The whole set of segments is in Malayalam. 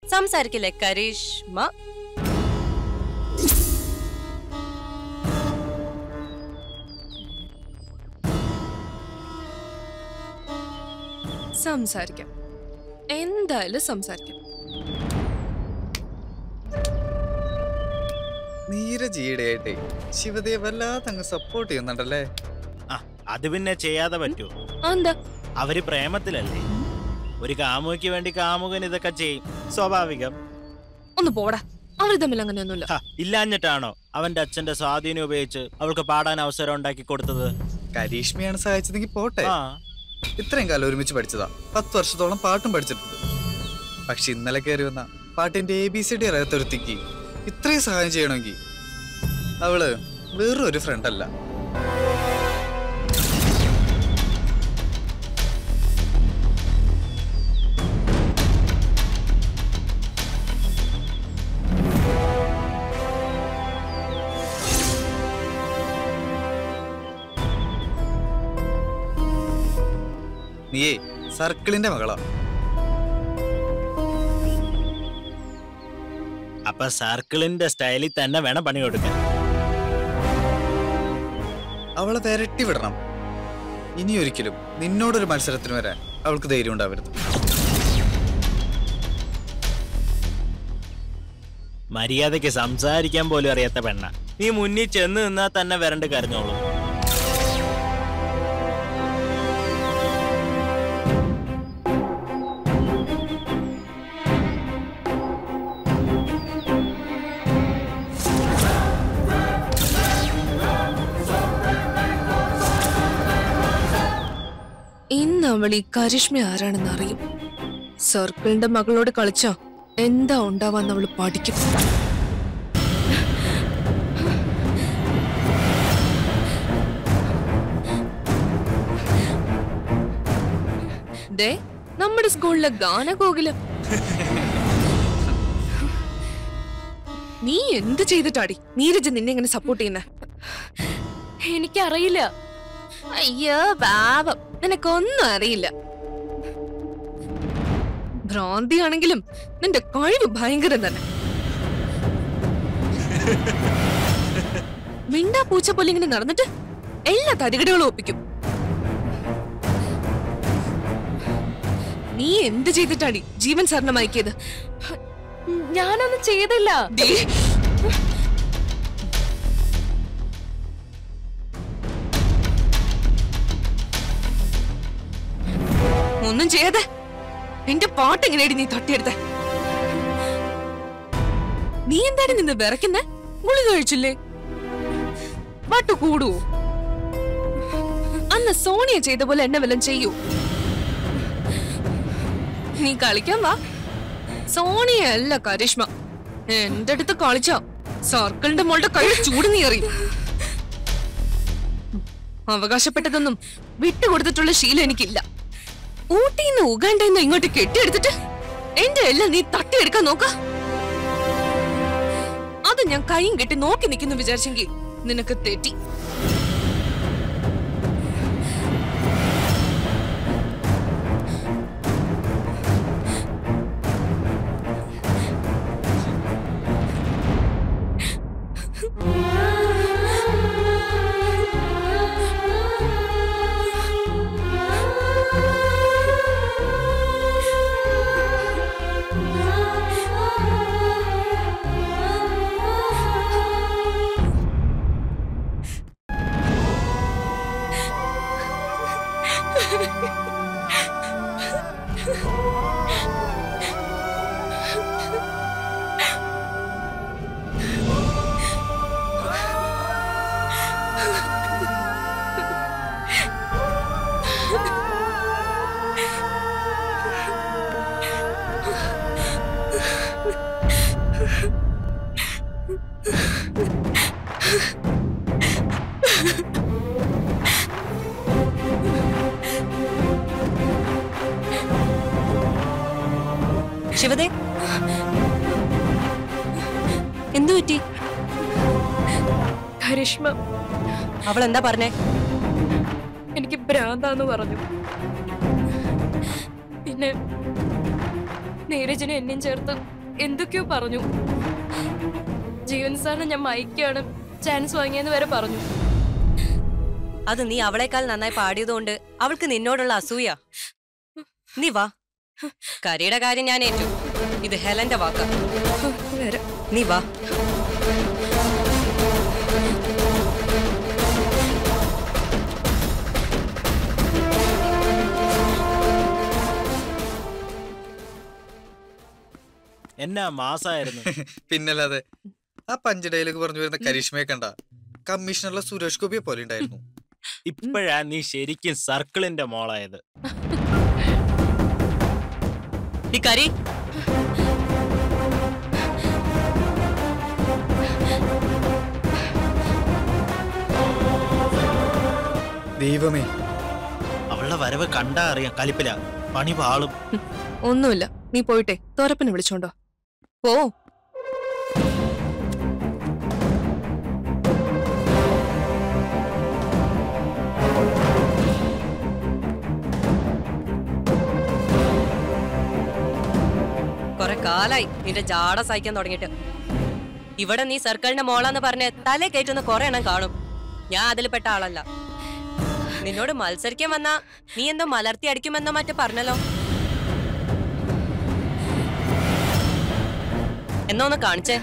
സംസാരിക്കില്ലേ കരീഷ്മ സംസാരിക്കാം എന്തായാലും സംസാരിക്കാം നീരജ് ഈയിടെയായിട്ടേ ശിവതയെ വല്ലാതെ അങ്ങ് സപ്പോർട്ട് ചെയ്യുന്നുണ്ടല്ലേ ആ അത് പിന്നെ ചെയ്യാതെ പറ്റൂ എന്താ അവര് പ്രേമത്തിലല്ലേ ഒരു കാമുകയ്ക്ക് വേണ്ടി കാമുകൻ ഇതൊക്കെ ചെയ്യും സ്വാഭാവികം ഒന്ന് പോടാ അവർ തമ്മിൽ അങ്ങനെയൊന്നുമില്ല ഹ, ഇല്ലാഞ്ഞിട്ടാണോ അവന്റെ അച്ഛന്റെ സ്വാധീനം ഉപയോഗിച്ച് അവൾക്ക് പാടാൻ അവസരം ഉണ്ടാക്കി കൊടുത്തത് കരീഷ്മയാണ് സഹായിച്ചതെങ്കിൽ പോട്ടെ ആ ഇത്രയും കാലം ഒരുമിച്ച് പഠിച്ചതാ പത്ത് വർഷത്തോളം പാട്ടും പഠിച്ചിട്ടുണ്ട് പക്ഷെ ഇന്നലെ കയറി വന്ന പാട്ടിന്റെ എ ബി സി ഡി അറിയാത്തൊരുത്തിക്ക് ഇത്രയും സഹായം ചെയ്യണമെങ്കിൽ അവള് വേറൊരു ഫ്രണ്ട് അല്ല നീയേ സർക്കിളിന്റെ മകളാ അപ്പൊ സർക്കിളിന്റെ സ്റ്റൈലിൽ തന്നെ വേണം പണി കൊടുക്കാൻ അവളെ വിരട്ടി വിടണം ഇനി ഒരിക്കലും നിന്നോടൊരു മത്സരത്തിന് വരാൻ അവൾക്ക് ധൈര്യം ഉണ്ടാവരുത് മര്യാദയ്ക്ക് സംസാരിക്കാൻ പോലും അറിയാത്ത പെണ്ണ നീ മുന്നിൽ ചെന്ന് നിന്നാൽ തന്നെ വരണ്ട് കരഞ്ഞോളൂ ഇന്ന് അവൾ ഈ കരിഷ്മ ആരാണെന്ന് അറിയും സർക്കിളിന്റെ മകളോട് കളിച്ച എന്താ ഉണ്ടാവാന്ന് അവള് പഠിക്കും ദേ നമ്മുടെ സ്കൂളിലെ ഗാനകോകിലം നീ എന്ത് ചെയ്തിട്ടാടി നീരജ് നിന്നെ ഇങ്ങനെ സപ്പോർട്ട് ചെയ്യുന്നേ എനിക്കറിയില്ല അയ്യോ പാപം നിനക്കൊന്നും അറിയില്ല ഭ്രാന്തിയാണെങ്കിലും നിന്റെ കഴിവ് ഭയങ്കരം തന്നെ മിണ്ടാ പൂച്ച പോലെ ഇങ്ങനെ നടന്നിട്ട് എല്ലാ തരികടകളും ഒപ്പിക്കും നീ എന്ത് ചെയ്തിട്ടാടി ജീവൻ സാറിനെ മയക്കിയത് ഞാനൊന്നും ചെയ്തില്ല ദേ, ഒന്നും ചെയ്യാതെ എന്റെ പാട്ട് എങ്ങനെയാടി നീ തട്ടിയെടുത്ത നീ എന്താണ് നിന്ന് വിറയ്ക്കുന്നെ ഗുളി കഴിച്ചില്ലേ പാട്ട് കൂടുവോ അന്ന് സോണിയ ചെയ്ത പോലെ എന്നെ വല്ലതും ചെയ്യൂ നീ കളിക്കാൻ വാ സോണിയ അല്ല കരിഷ്മ എന്റെ അടുത്ത് കളിച്ച സർക്കിളിന്റെ മോളുടെ കൈ ചൂട് നീ അറിയും അവകാശപ്പെട്ടതൊന്നും വിട്ടുകൊടുത്തിട്ടുള്ള ശീലം എനിക്കില്ല ഊട്ടിന്ന് ഉഗാണ്ടെന്ന് ഇങ്ങോട്ട് കെട്ടിയെടുത്തിട്ട് എന്റെ എല്ലാം നീ തട്ടിയെടുക്കാൻ നോക്ക അത് ഞാൻ കൈയും കെട്ടി നോക്കി നിൽക്കുന്നു വിചാരിച്ചെങ്കിൽ നിനക്ക് തെറ്റി ശിവദേ എന്തു പറ്റി കരിഷ്മ അവൾ എന്താ പറഞ്ഞേ എനിക്ക് ഭ്രാന്താന്ന് പറഞ്ഞു പിന്നെ നീരജിനെ എന്നെയും ചേർത്ത് എന്തൊക്കെയോ പറഞ്ഞു ജീവൻ സാറിന് ഞാൻ മയക്കാണ് ചാൻസ് വാങ്ങിയെന്ന് വരെ പറഞ്ഞു അത് നീ അവളെക്കാൾ നന്നായി പാടിയതുകൊണ്ട് അവൾക്ക് നിന്നോടുള്ള അസൂയ നീ വാ കരയുടെ കാര്യം ഞാൻ ഏറ്റു ഇത് ഹെലന്റെ വാക്ക നീ വാ എന്നാ മാസായിരുന്നു പിന്നല്ലാതെ ആ പഞ്ച് ഡയലോഗ് പറഞ്ഞു വരുന്ന കരീഷ്മയെ കണ്ട കമ്മീഷണറുടെ സുരേഷ് ഗോപിയെ പോലെ ഉണ്ടായിരുന്നു ഇപ്പോഴാ നീ ശരിക്കും സർക്കിളിന്റെ മോളായത് ഈ കരി ദൈവമേ അവളുടെ വരവ് കണ്ടാ അറിയാം കലിപ്പില പണി പാളും ഒന്നുമില്ല നീ പോയിട്ടെ തോരപ്പനെ വിളിച്ചോണ്ടോ പോ കൊറേ കാലായി നിന്റെ ജാട സഹിക്കാൻ തുടങ്ങിയിട്ട് ഇവിടെ നീ സർക്കിളിന്റെ മോളാന്ന് പറഞ്ഞ് തലേ കയറ്റുന്ന കൊറേ എണ്ണം കാണും ഞാൻ അതിൽ പെട്ട ആളല്ല നിന്നോട് മത്സരിക്കാൻ വന്നാ നീ എന്തോ മലർത്തി അടിക്കുമെന്നോ മറ്റോ പറഞ്ഞല്ലോ എന്നാ ഒന്ന് കാണിച്ചേ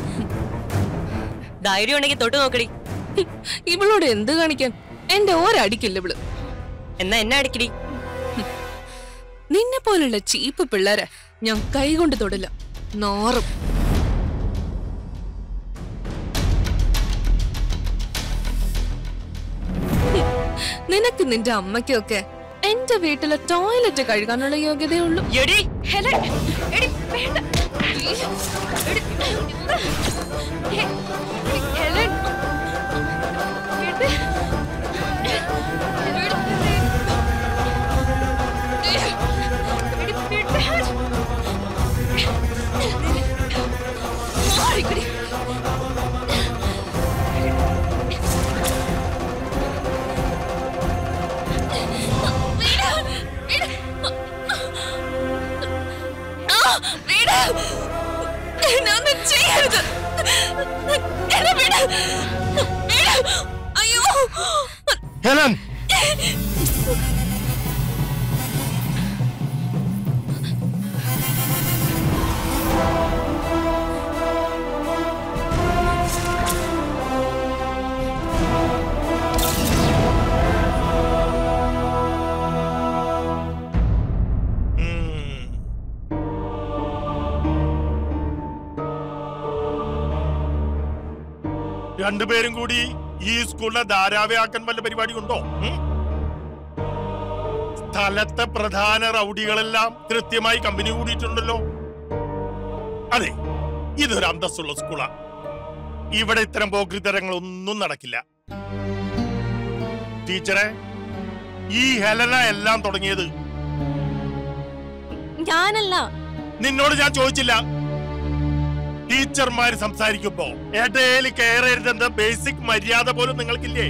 ധൈര്യം ഉണ്ടെങ്കിൽ തൊട്ട് നോക്കടി ഇവളോട് എന്ത് കാണിക്കാൻ എന്റെ ഒരടിക്കില്ല ഇവള് എന്നാ എന്നെ അടിക്കടി നിന്നെ പോലുള്ള ചീപ്പ് പിള്ളേരെ ഞാൻ കൈകൊണ്ട് തൊടില്ല നോറും നിനക്ക് നിന്റെ അമ്മയ്ക്കൊക്കെ എന്റെ വീട്ടിലെ ടോയ്ലറ്റ് കഴുകാനുള്ള യോഗ്യതയുള്ളൂ എടി ഹെലൻ, എടി, വേണ്ട. എടി, ഹെ, ഹെലൻ. എടി. എടി, വിട്. മാറിക്കടി. വിട്, വിട്. ആ, വിട്. എന്നെ ഒന്നും ചെയ്യരുത് എന്നെ വിട് വിട് അയ്യോ ഹെലൻ രണ്ടുപേരും കൂടി ഈ സ്കൂളിനെ ധാരാവയാക്കാൻ വല്ല പരിപാടി ഉണ്ടോ ഉം? സ്ഥലത്തെ പ്രധാന റൗഡികളെല്ലാം കൃത്യമായി കമ്പനി കൂടിയിട്ടുണ്ടല്ലോ അതെ ഇതൊരു അന്തസ്സുള്ള സ്കൂളാ ഇവിടെ ഇത്തരം പോക്രിത്തരങ്ങളൊന്നും നടക്കില്ല ടീച്ചറെ ഈ ഹെലന എല്ലാം തുടങ്ങിയത് ഞാനല്ല നിന്നോട് ഞാൻ ചോദിച്ചില്ല ടീച്ചർമാര് സംസാരിക്കുമ്പോ ഇടയിൽ കയറരുതെന്ന ബേസിക് മര്യാദ പോലും നിങ്ങൾക്കില്ലേ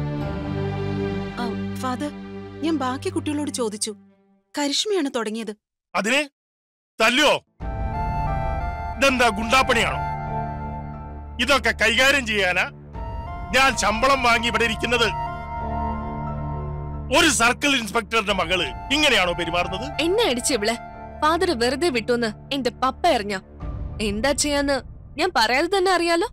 ഫാദർ ഞാൻ ബാക്കി കുട്ടികളോട് ചോദിച്ചു കരിഷ്മയാണ് തുടങ്ങിയത് അതിന് തല്ലുവോ ഇതെന്താ ഗുണ്ടാപ്പണിയാണോ ഇതൊക്കെ കൈകാര്യം ചെയ്യാനാ ഞാൻ ശമ്പളം വാങ്ങി ഇവിടെ ഇരിക്കുന്നത് ഒരു സർക്കിൾ ഇൻസ്പെക്ടറുടെ മകള് ഇങ്ങനെയാണോ പെരുമാറുന്നത് എന്നെ അടിച്ച് ഇവളെ ഫാദർ വെറുതെ വിട്ടുന്ന് എന്റെ പപ്പ എറിഞ്ഞ എന്താ ചെയ്യാന്ന് ഞാൻ പറയാതെ തന്നെ അറിയാലോ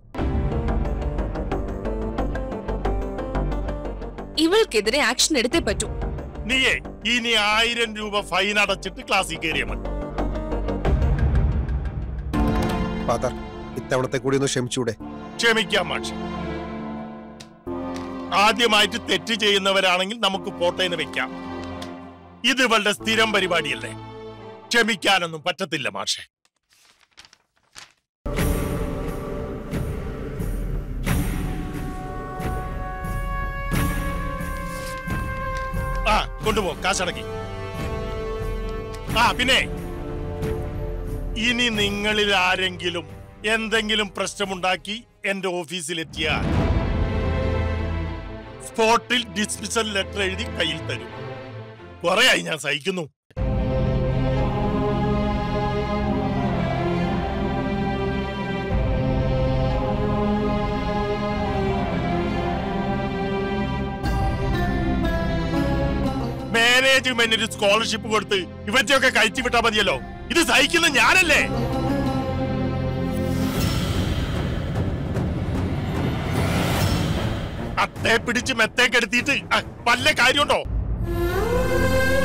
ഇവൾക്കെതിരെ ആക്ഷൻ എടുത്തേ പറ്റൂ നീയേ ഇനി ആയിരം രൂപ ഫൈൻ അടച്ചിട്ട് ക്ലാസ്സിൽ കയറിയ മതി ഫാദർ ഇത്തവണത്തെ കൂടി ഒന്ന് ക്ഷമിച്ചൂടെ ക്ഷമിക്കാം മാഷ് ആദ്യമായിട്ട് തെറ്റ് ചെയ്യുന്നവരാണെങ്കിൽ നമുക്ക് പോട്ടേന്ന് വെക്കാം ഇത് ഇവളുടെ സ്ഥിരം പരിപാടിയല്ലേ ക്ഷമിക്കാനൊന്നും പറ്റത്തില്ല മാഷെ ആ കൊണ്ടുപോ കാശടക്കി ആ പിന്നെ ഇനി നിങ്ങളിൽ ആരെങ്കിലും എന്തെങ്കിലും പ്രശ്നമുണ്ടാക്കി എന്റെ ഓഫീസിലെത്തിയാൽ സ്പോട്ടിൽ ഡിസ്മിസൽ ലെറ്റർ എഴുതി കയ്യിൽ തരും കുറെയായി ഞാൻ സഹിക്കുന്നു മാനേജ്മെന്റിന് സ്കോളർഷിപ്പ് കൊടുത്ത് ഇവറ്റൊക്കെ കഴിച്ചു വിട്ടാ മതിയല്ലോ ഇത് സഹിക്കുന്ന ഞാനല്ലേ അത്തെ പിടിച്ച് മെത്തേക്കെടുത്തിട്ട് അഹ്, വല്ല കാര്യമുണ്ടോ